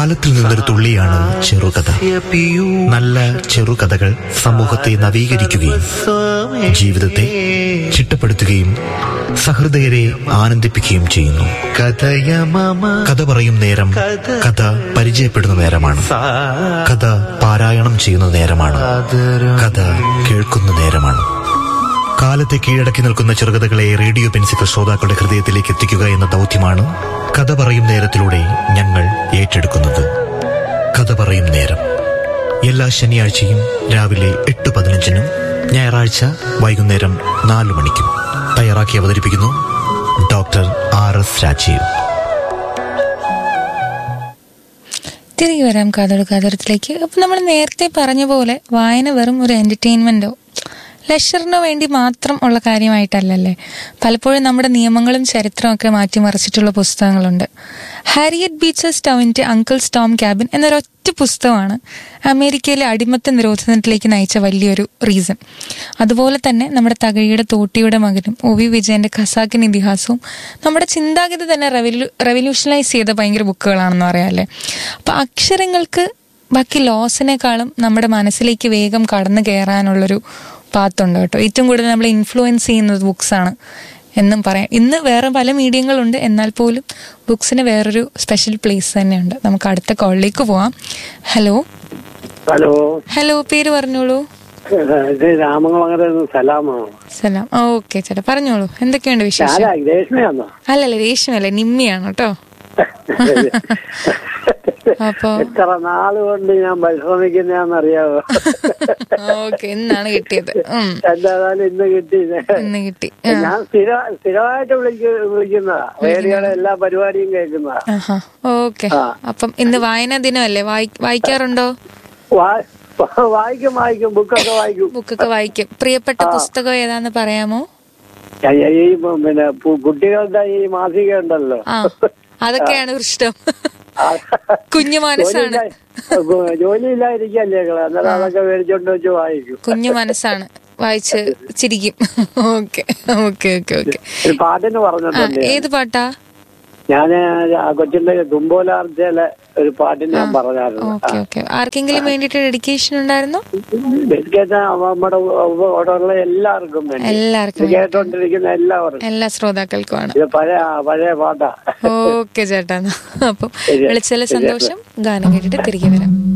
കാലത്തിൽ നിന്നൊരു തുള്ളിയാണ് ചെറുകഥ നല്ല ചെറുകഥകൾ സമൂഹത്തെ നവീകരിക്കുകയും ജീവിതത്തെ ചിട്ടപ്പെടുത്തുകയും സഹൃദയരെ ആനന്ദിപ്പിക്കുകയും ചെയ്യുന്നു കഥ പറയും നേരം കഥ പരിചയപ്പെടുന്ന നേരമാണ് കഥ പാരായണം ചെയ്യുന്ന നേരമാണ് കഥ കേൾക്കുന്ന നേരമാണ് കാലത്തെ കീഴടക്കി നിൽക്കുന്ന ചെറുകഥകളെ റേഡിയോ പെൻസിക്കൽ ശ്രോതാക്കളുടെ ഹൃദയത്തിലേക്ക് എത്തിക്കുക എന്ന ദൗത്യമാണ് കഥ പറയും നേരത്തിലൂടെ ഞങ്ങൾ ഏറ്റെടുക്കുന്നത് കഥ പറയും നേരം എല്ലാ ശനിയാഴ്ചയും രാവിലെ എട്ട് പതിനഞ്ചിനും ഞായറാഴ്ച വൈകുന്നേരം നാലു മണിക്കും തയ്യാറാക്കി അവതരിപ്പിക്കുന്നു ഡോക്ടർ ആർ എസ് രാജീവ് തിരികെ വരാം കാതോട് കാതോരത്തിലേക്ക് അപ്പം നമ്മൾ നേരത്തെ പറഞ്ഞ പോലെ വായന വെറും ഒരു എൻ്റർടൈൻമെൻറ്റോ ലഷറിനോ വേണ്ടി മാത്രം ഉള്ള കാര്യമായിട്ടല്ലല്ലേ പലപ്പോഴും നമ്മുടെ നിയമങ്ങളും ചരിത്രവും ഒക്കെ മാറ്റിമറിച്ചിട്ടുള്ള പുസ്തകങ്ങളുണ്ട് ഹാരിയറ്റ് ബീച്ചസ് ടൗണിൻ്റെ അങ്കിൾ സ്റ്റോം ക്യാബിൻ എന്നൊരൊറ്റ പുസ്തകമാണ് അമേരിക്കയിലെ അടിമത്ത നിരോധനത്തിലേക്ക് നയിച്ച വലിയൊരു റീസൺ അതുപോലെ തന്നെ നമ്മുടെ തകഴിയുടെ തോട്ടിയുടെ മകനും ഒ വി വിജയന്റെ ഖസാക്കിൻ ഇതിഹാസവും നമ്മുടെ ചിന്താഗതി തന്നെ റെവല്യൂ റെവല്യൂഷനൈസ് ചെയ്ത ഭയങ്കര ബുക്കുകളാണെന്ന് പറയാമല്ലേ അപ്പം അക്ഷരങ്ങൾക്ക് ബാക്കി ലോസിനേക്കാളും നമ്മുടെ മനസ്സിലേക്ക് വേഗം കടന്നു കയറാനുള്ളൊരു പാത്തുണ്ട് കേട്ടോ ഏറ്റവും കൂടുതൽ നമ്മൾ ഇൻഫ്ലുവൻസ് ചെയ്യുന്നത് ബുക്സാണ് എന്നും പറയാം ഇന്ന് വേറെ പല മീഡിയങ്ങളുണ്ട് എന്നാൽ പോലും ബുക്സിന് വേറൊരു സ്പെഷ്യൽ പ്ലേസ് തന്നെയുണ്ട് നമുക്ക് അടുത്ത കോളിലേക്ക് പോവാം ഹലോ ഹലോ ഹലോ പേര് പറഞ്ഞോളൂ ഇത് രാമകുളങ്ങര സലാമാണ് സലാം ഓക്കെ ചേട്ടാ പറഞ്ഞോളൂ എന്തൊക്കെയുണ്ട് വിശേഷം ആരാ രേഷ്മയാന്നോ അല്ലല്ല രേഷ്മയല്ല നിമ്മിയാണ് കേട്ടോ അപ്പോ എത്ര നാള് കൊണ്ട് ഞാൻ പരിശ്രമിക്കുന്നറിയാവോ ഓക്കെ ഇന്നാണ് കിട്ടിയത് ഉം എന്തായാലും ഇന്ന് കിട്ടി ഇന്ന് കിട്ടി ആ. ഞാൻ സ്ഥിര സ്ഥിരമായിട്ട് വിളിക്ക വിളിക്കുന്നതാ റേഡിയോയുടെ എല്ലാ പരിപാടിയും കേൾക്കുന്നതാ ആഹാ ഓക്കെ ആ. അപ്പം ഇന്ന് വായനാ ദിനമല്ലേ വായി വായിക്കാറുണ്ടോ വാ- വായിക്കും വായിക്കും ബുക്കൊക്കെ വായിക്കും ബുക്കൊക്കെ വായിക്കും പ്രിയപ്പെട്ട പുസ്തകം ഏതാന്ന് പറയാമോ ഈ- ഈ പിന്നെ പു- കുട്ടികളുടെ ഈ മാസിക ഉണ്ടല്ലോ ആ അതൊക്കെയാണ് ഇഷ്ടം കുഞ്ഞു മനസ്സാണ് ജോലി ഇല്ലാതിരിക്കല്ലേ അന്നേരം അതൊക്കെ മേടിച്ചോണ്ട് വെച്ച് വായിക്കും കുഞ്ഞു മനസ്സാണ് വായിച്ച് ചിരിക്കും ഓക്കെ ഓക്കെ ഓക്കെ ഓക്കെ ഒരു പാട്ടിന് ആ പറഞ്ഞിട്ടുണ്ട് ഏത് പാട്ടാ ഞാന് ആ കൊച്ചിന്റെ തുമ്പോലാർച്ചയിലെ ഒരു പാട്ടിന് ഞാൻ പറഞ്ഞായിരുന്നു ഓക്കെ ഓക്കെ ആർക്കെങ്കിലും വേണ്ടിയിട്ട് ഡെഡിക്കേഷൻ ഉണ്ടായിരുന്നോ ഡെഡിക്കേഷൻ നമ്മുടെ അവിടെയുള്ള എല്ലാവർക്കും വേണ്ടി എല്ലാവർക്കും ഇത് കേട്ടോണ്ടിരിക്കുന്ന എല്ലാവർക്കും എല്ലാ ശ്രോതാക്കൾക്കുമാണ് ഇത് പഴയ ആ, പഴയ പാട്ടാ ഓക്കെ ചേട്ടാ അപ്പം വിളിച്ചതിൽ സന്തോഷം ഗാനം കേട്ടിട്ട് തിരികെ വരാം